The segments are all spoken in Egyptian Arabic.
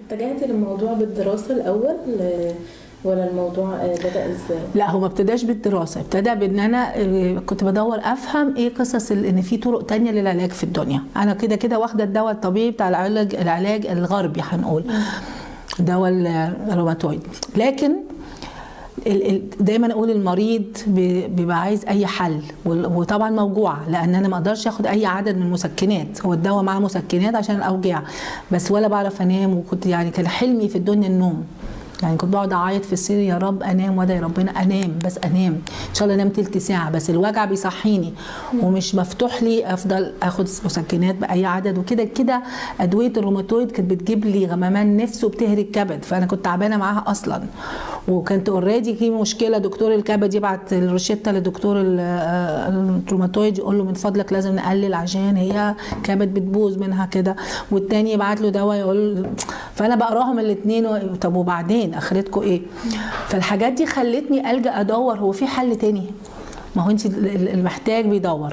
اتجهتي للموضوع بالدراسه الاول آه، ولا الموضوع آه، بدا ازاي لا هو ما ابتداش بالدراسه ابتدى بان انا آه، كنت بدور افهم ايه قصص ال- ان في طرق تانية للعلاج في الدنيا انا كده كده واخده الدواء الطبيعي بتاع العلاج العلاج الغربي هنقول دواء الروماتويد لكن ال- ال- دايما اقول المريض بي- بيبقى عايز اي حل وال- وطبعا موجوعه لان انا ما اقدرش اخد اي عدد من المسكنات هو الدواء معاه مسكنات عشان الاوجاع بس ولا بعرف انام وكنت يعني كان حلمي في الدنيا النوم يعني كنت بقعد اعيط في السرير يا رب انام وادعي ربنا انام بس انام ان شاء الله انام تلت ساعه بس الوجع بيصحيني ومش مفتوح لي افضل اخد مسكنات باي عدد وكده كده ادويه الروماتويد كانت بتجيب لي غمامان نفس وبتهري الكبد فانا كنت تعبانه معاها اصلا وكانت اوريدي في مشكله دكتور الكبد يبعت الروشته لدكتور ال- آه، الروماتويد يقول له من فضلك لازم نقلل عشان هي كبد بتبوظ منها كده والتاني يبعت له دواء يقول فانا بقراهم الاثنين طب وبعدين اخرتكم ايه فالحاجات دي خلتني الجا ادور هو في حل تاني ما هو انت المحتاج بيدور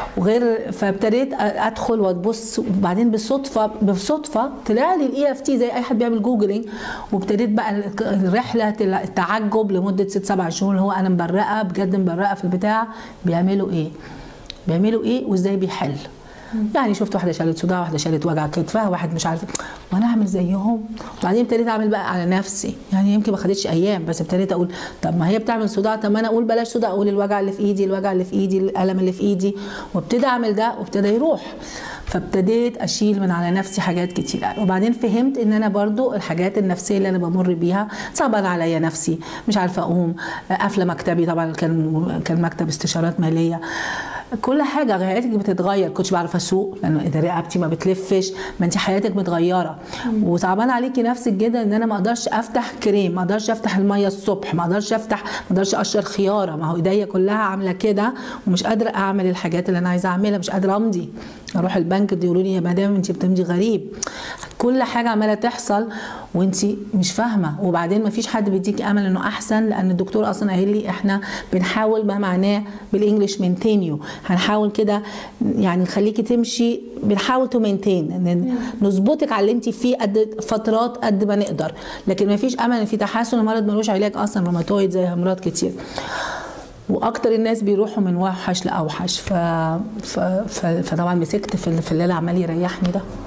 وغير فابتديت ادخل وابص وبعدين بالصدفه بالصدفه طلع لي الاي اف تي زي اي حد بيعمل جوجلينج وابتديت بقى الرحله التعجب لمده ست سبع شهور اللي هو انا مبرقه بجد مبرقه في البتاع بيعملوا ايه؟ بيعملوا ايه وازاي بيحل؟ يعني شفت واحده شالت صداع واحده شالت وجع كتفها واحد مش عارفه وانا اعمل زيهم وبعدين ابتديت اعمل بقى على نفسي يعني يمكن ما خدتش ايام بس ابتديت اقول طب ما هي بتعمل صداع طب ما انا اقول بلاش صداع اقول الوجع اللي في ايدي الوجع اللي في ايدي الالم اللي في ايدي وابتدي اعمل ده وابتدى يروح فابتديت اشيل من على نفسي حاجات كتير وبعدين فهمت ان انا برضو الحاجات النفسيه اللي انا بمر بيها صعبان عليا نفسي مش عارفه اقوم قافله مكتبي طبعا كان كان مكتب استشارات ماليه كل حاجه حياتك بتتغير كنتش بعرف اسوق لان اذا رقبتي ما بتلفش ما انت حياتك متغيره وصعبان عليكي نفسك جدا ان انا ما اقدرش افتح كريم ما اقدرش افتح الميه الصبح ما اقدرش افتح ما اقدرش اقشر خياره ما هو ايديا كلها عامله كده ومش قادره اعمل الحاجات اللي انا عايزه اعملها مش قادره امضي اروح البنك يقولوا لي يا مدام انت بتمضي غريب كل حاجه عماله تحصل وانت مش فاهمه وبعدين ما فيش حد بيديكي امل انه احسن لان الدكتور اصلا قايل لي احنا بنحاول ما معناه بالانجلش مينتينيو هنحاول كده يعني نخليكي تمشي بنحاول تو مينتين نظبطك على اللي انت فيه قد فترات قد ما نقدر لكن ما فيش امل ان في تحسن المرض ملوش علاج اصلا روماتويد زي امراض كتير واكتر الناس بيروحوا من اوحش لاوحش ف... ف... ف... فطبعا مسكت في, في اللي عمال يريحني ده